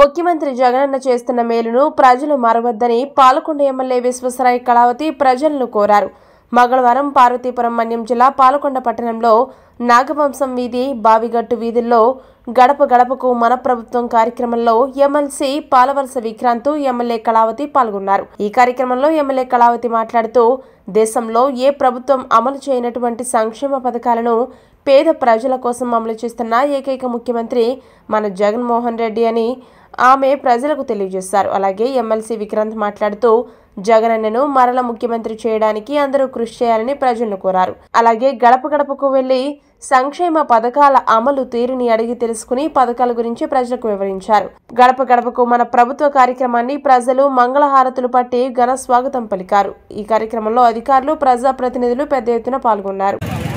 ముఖ్యమంత్రి జగనన్న చేస్తున్న మేలును ప్రజలు మరవద్దని పాలకొండ ఎమ్మెల్యే విశ్వసరాయ్ కళావతి ప్రజలను కోరారు మంగళవారం పార్వతీపురం మన్యం జిల్లా పాలకొండ పట్టణంలో నాగవంశం వీధి బావిగట్టు వీధుల్లో గడప గడపకు మన ప్రభుత్వం కార్యక్రమంలో ఎమ్మెల్సీ పాలవలస విక్రాంత్ ఎమ్మెల్యే కళావతి పాల్గొన్నారు ఈ కార్యక్రమంలో ఎమ్మెల్యే కళావతి మాట్లాడుతూ దేశంలో ఏ ప్రభుత్వం అమలు చేయనటువంటి సంక్షేమ పథకాలను పేద ప్రజల కోసం అమలు చేస్తున్న ఏకైక ముఖ్యమంత్రి మన జగన్మోహన్ రెడ్డి అని ఆమె ప్రజలకు తెలియజేశారు అలాగే ఎమ్మెల్సీ విక్రాంత్ మాట్లాడుతూ జగనన్నను మరల ముఖ్యమంత్రి చేయడానికి అందరూ కృషి చేయాలని ప్రజలను కోరారు అలాగే గడప గడపకు వెళ్లి సంక్షేమ పథకాల అమలు తీరుని అడిగి తెలుసుకుని పథకాల గురించి ప్రజలకు వివరించారు గడప గడపకు మన ప్రభుత్వ కార్యక్రమాన్ని ప్రజలు మంగళహారతులు పట్టి ఘన స్వాగతం పలికారు ఈ కార్యక్రమంలో అధికారులు ప్రజాప్రతినిధులు పెద్ద ఎత్తున పాల్గొన్నారు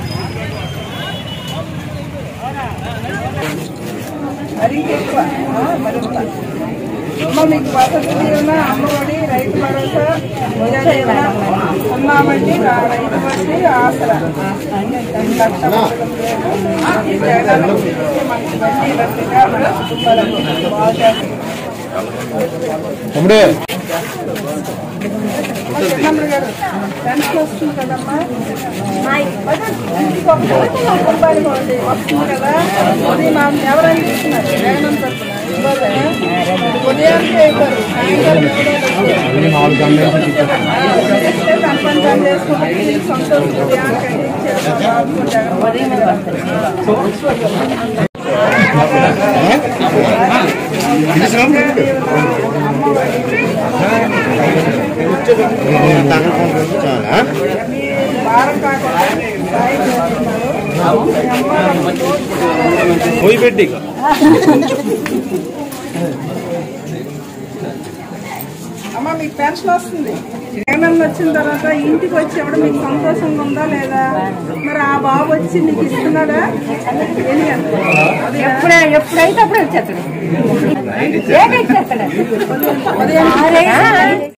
మరీ ఎక్కువ ఆ, మరింత అమ్మ మీకు వసతి దీవెన అమ్మఒడి రైతు భరోసా విద్యా దీవెన సున్నా వడ్డీ రా- రైతు వడ్డీ ఆసరా రెండు లక్షల పథకం లేదు. ఈ జగనన్న ఇచ్చే మనకి వడ్డీ రద్దీగా మన కుటుంబాలకు బాగా చేస్తుంది. తమ్ముడే చిన్నమ్మ గారు పెన్షన్ వస్తుంది కదమ్మా ఇంటికి ఒకటి మా కుటుంబానికి ఒకటి వస్తుంది కదా అది మా ఎవరైనా చూస్తున్నారు జగనన్న తరపున ఇవ్వదా? ఉదయాన్నే ఇవ్వరు సాయంకాలం ఇవ్వలేదు. నాలుగు గంటల నుంచి చేస్తే తన పని తాను చేసుకుంటే వీళ్ళు సంతోషం ఉదయానికైతే ఇచ్చేస్తారు. బాబు జగన్ భారం కాకుండా సాయం చేస్తున్నారు. పోయి పెట్టి అమ్మ మీకు పెన్షన్ వస్తుంది జగనన్న వచ్చిన తర్వాత ఇంటికి వచ్చేవాడు మీకు సంతోషంగా ఉందా లేదా మరి ఆ బాబు వచ్చి నీకు ఇస్తున్నాడా ఎన్ని అది ఎప్పుడే ఎప్పుడైతే అప్పుడు వచ్చేస్తాడు ఏమి ఇచ్చేస్తాడు ఉదయం